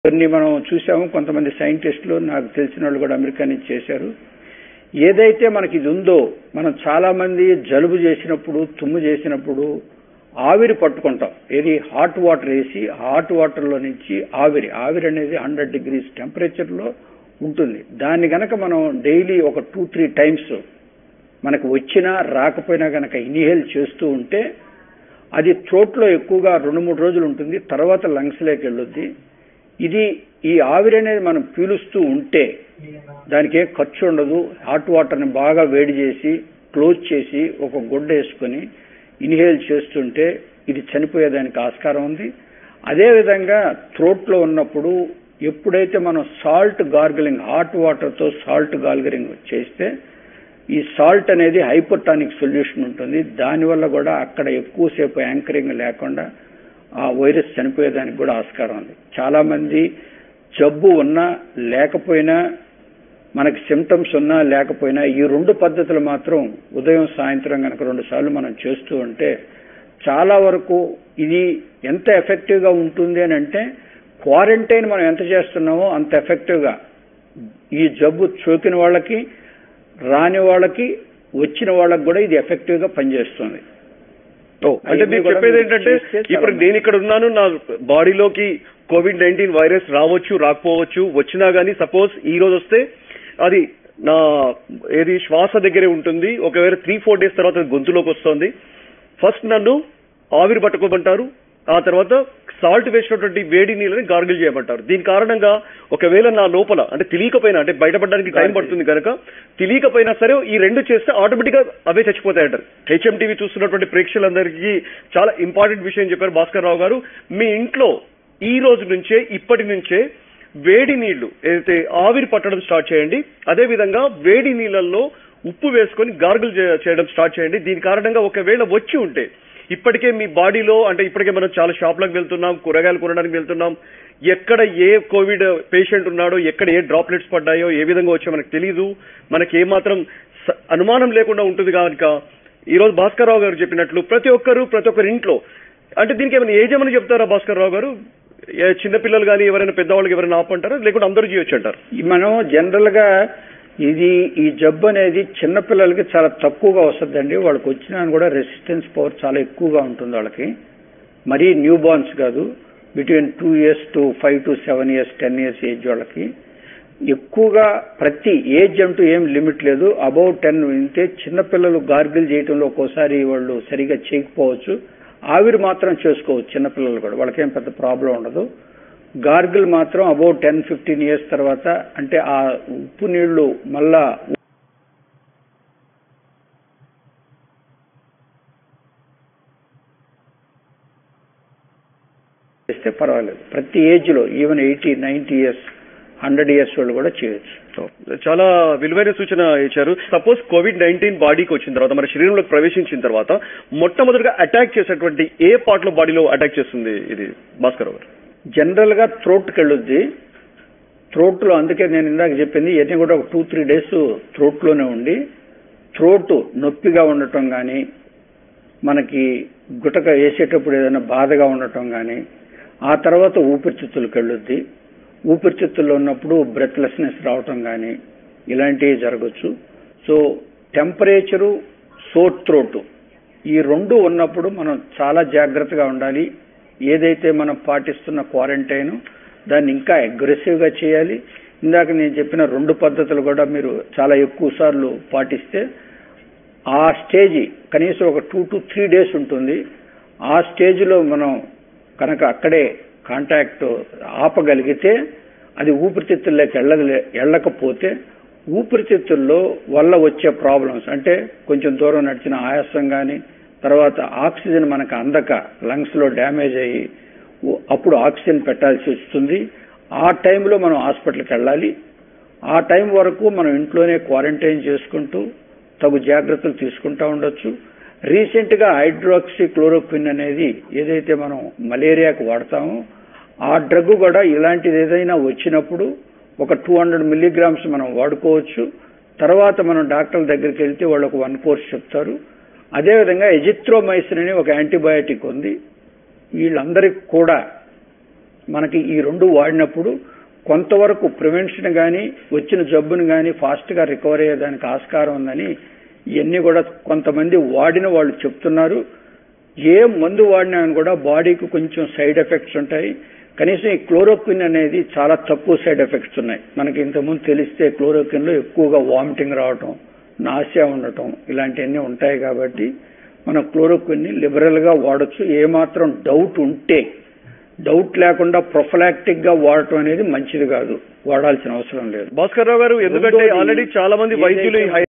కొన్ని మనం చూసాము కొంతమంది సైంటిస్టులు నాకు తెలిసిన వాళ్ళు కూడా అమెరికా నుంచి చేశారు ఏదైతే మనకి ఇది ఉందో మనం చాలా మంది జలుబు చేసినప్పుడు తుమ్ము చేసినప్పుడు ఆవిరి పట్టుకుంటాం ఏది హాట్ వాటర్ వేసి హాట్ వాటర్ లో నుంచి ఆవిరి ఆవిరి అనేది హండ్రెడ్ డిగ్రీస్ టెంపరేచర్ లో ఉంటుంది దాన్ని గనక మనం డైలీ ఒక టూ త్రీ టైమ్స్ మనకు వచ్చినా రాకపోయినా గనక ఇన్హేల్ చేస్తూ ఉంటే అది త్రోట్లో ఎక్కువగా రెండు మూడు రోజులు ఉంటుంది తర్వాత లంగ్స్ లోకి వెళ్ళొద్ది ఇది ఈ ఆవిరి అనేది మనం పీలుస్తూ ఉంటే దానికి ఏం ఖర్చు ఉండదు హాట్ వాటర్ని బాగా వేడి చేసి క్లోజ్ చేసి ఒక గుడ్డ వేసుకొని ఇన్హేల్ చేస్తుంటే ఇది చనిపోయేదానికి ఆస్కారం ఉంది అదేవిధంగా త్రోట్లో ఉన్నప్పుడు ఎప్పుడైతే మనం సాల్ట్ గార్గలింగ్ హాట్ వాటర్తో సాల్ట్ గార్గలింగ్ చేస్తే ఈ సాల్ట్ అనేది హైపోటానిక్ సొల్యూషన్ ఉంటుంది దానివల్ల కూడా అక్కడ ఎక్కువసేపు యాంకరింగ్ లేకుండా ఆ వైరస్ చనిపోయేదానికి కూడా ఆస్కారం ఉంది చాలా మంది జబ్బు ఉన్నా లేకపోయినా మనకి సిమ్టమ్స్ ఉన్నా లేకపోయినా ఈ రెండు పద్ధతులు మాత్రం ఉదయం సాయంత్రం కనుక రెండు సార్లు మనం చేస్తూ ఉంటే చాలా వరకు ఇది ఎంత ఎఫెక్టివ్ గా ఉంటుంది అని అంటే క్వారంటైన్ మనం ఎంత చేస్తున్నామో అంత ఎఫెక్టివ్ గా ఈ జబ్బు సోకిన వాళ్ళకి రాని వాళ్ళకి వచ్చిన వాళ్ళకి కూడా ఇది ఎఫెక్టివ్ గా పనిచేస్తుంది ఓ, అంటే మీరు కూడా చెప్పేది మీరు ఏంటంటే చూస్తే చాలా ఇప్పుడు నేను ఇక్కడ ఉన్నాను నా బాడీలోకి కోవిడ్ నైన్టీన్ వైరస్ రావచ్చు రాకపోవచ్చు వచ్చినా గానీ సపోజ్ ఈ రోజు వస్తే అది నా ఏది శ్వాస దగ్గరే ఉంటుంది ఒకవేళ త్రీ ఫోర్ డేస్ తర్వాత అది గొంతులోకి వస్తుంది ఫస్ట్ నన్ను ఆవిరి పట్టుకోమంటారు ఆ తర్వాత సాల్ట్ వేసినటువంటి వేడి నీళ్ళని గార్గిల్ చేయమంటారు దీని కారణంగా ఒకవేళ నా లోపల అంటే తెలియకపోయినా అంటే బయటపడడానికి టైం పడుతుంది కనుక తెలియకపోయినా సరే ఈ రెండు చేస్తే ఆటోమేటిక్ గా అవే చచ్చిపోతాయంటారు హెచ్ఎంటీవీ చూస్తున్నటువంటి ప్రేక్షకులందరికీ చాలా ఇంపార్టెంట్ విషయం చెప్పారు భాస్కర్ రావు గారు మీ ఇంట్లో ఈ రోజు నుంచే ఇప్పటి నుంచే వేడి నీళ్లు ఏదైతే ఆవిరి పట్టడం స్టార్ట్ చేయండి అదే విధంగా వేడి నీళ్ళల్లో ఉప్పు వేసుకొని గార్గుల్ చేయడం స్టార్ట్ చేయండి దీని కారణంగా ఒకవేళ వచ్చి ఉంటే ఇప్పటికే మీ బాడీలో అంటే ఇప్పటికే మనం చాలా షాప్లకు వెళ్తున్నాం కూరగాయలు కొనడానికి వెళ్తున్నాం ఎక్కడ ఏ కోవిడ్ పేషెంట్ ఉన్నాడో ఎక్కడ ఏ డ్రాప్లెట్స్ పడ్డాయో ఏ విధంగా వచ్చో మనకు తెలియదు మనకి ఏమాత్రం స- అనుమానం లేకుండా ఉంటుంది కనుక ఈ రోజు భాస్కర్ రావు గారు చెప్పినట్లు ప్రతి ఒక్కరు ప్రతి ఒక్కరి ఇంట్లో అంటే దీనికి ఏమైనా ఏజ్ ఏమని చెప్తారా భాస్కర్ రావు గారు ఏ చిన్నపిల్లలు కానీ ఎవరైనా పెద్దవాళ్ళకి ఎవరైనా ఆపంటారా లేకుంటే అందరూ చేయొచ్చు అంటారు ఈ మనం జనరల్ గా ఇది ఈ జబ్బు అనేది చిన్నపిల్లలకి చాలా తక్కువగా వస్తుందండి వాళ్ళకి వచ్చినా కూడా రెసిస్టెన్స్ పవర్ చాలా ఎక్కువగా ఉంటుంది వాళ్ళకి మరీ న్యూ బార్న్స్ కాదు between two years to five to seven years ten years age వాళ్ళకి ఎక్కువగా ప్రతి ఏజ్ అంటూ ఏం లిమిట్ లేదు అబౌవ్ టెన్ వింటే చిన్నపిల్లలు గార్గిల్ చేయటంలో ఒక్కోసారి వాళ్ళు సరిగా చేయకపోవచ్చు ఆవిరి మాత్రం చేసుకోవచ్చు చిన్నపిల్లలు కూడా వాళ్ళకేం పెద్ద ప్రాబ్లం ఉండదు గార్గిల్ మాత్రం అబౌట్ టెన్ ఫిఫ్టీన్ ఇయర్స్ తర్వాత అంటే ఆ ఉప్పు నీళ్లు మళ్ళా చేస్తే పర్వాలేదు ప్రతి ఏజ్ లో even eighty ninety years hundred years వాళ్ళు కూడా చేయొచ్చు చాలా విలువైన సూచన ఇచ్చారు సపోజ్ కోవిడ్ నైన్టీన్ బాడీకి వచ్చిన తర్వాత మన శరీరంలోకి ప్రవేశించిన తర్వాత మొట్టమొదటిగా అటాక్ చేసేటువంటి ఏ పార్ట్ లో బాడీలో అటాక్ చేస్తుంది ఇది భాస్కర్ రావు గారు జనరల్ గా థ్రోట్కి వెళ్ళొద్ది థ్రోట్ లో అందుకే నేను ఇందాక చెప్పింది ఇవన్నీ కూడా ఒక టూ త్రీ డేస్ థ్రోట్ లోనే ఉండి థ్రోట్ నొప్పిగా ఉండటం కానీ మనకి గుటక వేసేటప్పుడు ఏదైనా బాధగా ఉండటం కానీ ఆ తర్వాత ఊపిరితిత్తులకు వెళ్ళొద్ది ఊపిరితిత్తుల్లో ఉన్నప్పుడు బ్రెత్లెస్నెస్ రావటం కానీ ఇలాంటివి జరగచ్చు సో టెంపరేచరు సోట్ థ్రోట్ ఈ రెండు ఉన్నప్పుడు మనం చాలా జాగ్రత్తగా ఉండాలి ఏదైతే మనం పాటిస్తున్న క్వారంటైన్ దాన్ని ఇంకా అగ్రెసివ్ గా చేయాలి ఇందాక నేను చెప్పిన రెండు పద్ధతులు కూడా మీరు చాలా ఎక్కువ సార్లు పాటిస్తే ఆ స్టేజ్ కనీసం ఒక టూ టు త్రీ డేస్ ఉంటుంది ఆ స్టేజ్ లో మనం కనుక అక్కడే కాంటాక్ట్ ఆపగలిగితే అది ఊపిరితిత్తుల్లోకి వెళ్ళలే వెళ్ళకపోతే ఊపిరితిత్తుల్లో వల్ల వచ్చే ప్రాబ్లమ్స్ అంటే కొంచెం దూరం నడిచిన ఆయాసం కానీ తర్వాత ఆక్సిజన్ మనకు అందక లంగ్స్ లో డ్యామేజ్ అయ్యి ఓ- అప్పుడు ఆక్సిజన్ పెట్టాల్సి వస్తుంది ఆ టైంలో మనం హాస్పిటల్కి వెళ్ళాలి ఆ టైం వరకు మనం ఇంట్లోనే క్వారంటైన్ చేసుకుంటూ తగు జాగ్రత్తలు తీసుకుంటా ఉండొచ్చు రీసెంట్ గా హైడ్రాక్సీ క్లోరోక్విన్ అనేది ఏదైతే మనం మలేరియాకు వాడతామో ఆ డ్రగ్ కూడా ఇలాంటిది ఏదైనా వచ్చినప్పుడు ఒక టూ హండ్రెడ్ మిల్లీగ్రామ్స్ మనం వాడుకోవచ్చు తర్వాత మనం డాక్టర్ దగ్గరికి వెళ్తే వాళ్ళు ఒక వన్ కోర్స్ చెప్తారు అదేవిధంగా ఎజిత్రోమైసిన్ అనే ఒక యాంటీబయాటిక్ ఉంది వీళ్ళందరికి కూడా మనకి ఈ రెండు వాడినప్పుడు కొంతవరకు ప్రివెన్షన్ కానీ వచ్చిన జబ్బును కానీ ఫాస్ట్ గా రికవర్ అయ్యేదానికి ఆస్కారం ఉందని ఇవన్నీ కూడా కొంతమంది వాడిన వాళ్ళు చెప్తున్నారు ఏ మందు వాడినా కూడా బాడీకి కొంచెం సైడ్ ఎఫెక్ట్స్ ఉంటాయి కనీసం ఈ క్లోరోక్విన్ అనేది చాలా తక్కువ సైడ్ ఎఫెక్ట్స్ ఉన్నాయి మనకి ఇంతకుముందు తెలిస్తే క్లోరోక్విన్ లో ఎక్కువగా వామిటింగ్ రావటం నాసియా ఉండటం ఇలాంటివన్నీ ఉంటాయి కాబట్టి మనం క్లోరోక్విన్ ని లిబరల్ గా వాడొచ్చు ఏమాత్రం డౌట్ ఉంటే డౌట్ లేకుండా ప్రొఫలాక్టిక్ గా వాడటం అనేది మంచిది కాదు వాడాల్సిన అవసరం లేదు భాస్కర్ రావు గారు ఎందుకంటే రెండోది ఆల్రెడీ చాలా మంది వైద్యులు ఈ ఏదైతే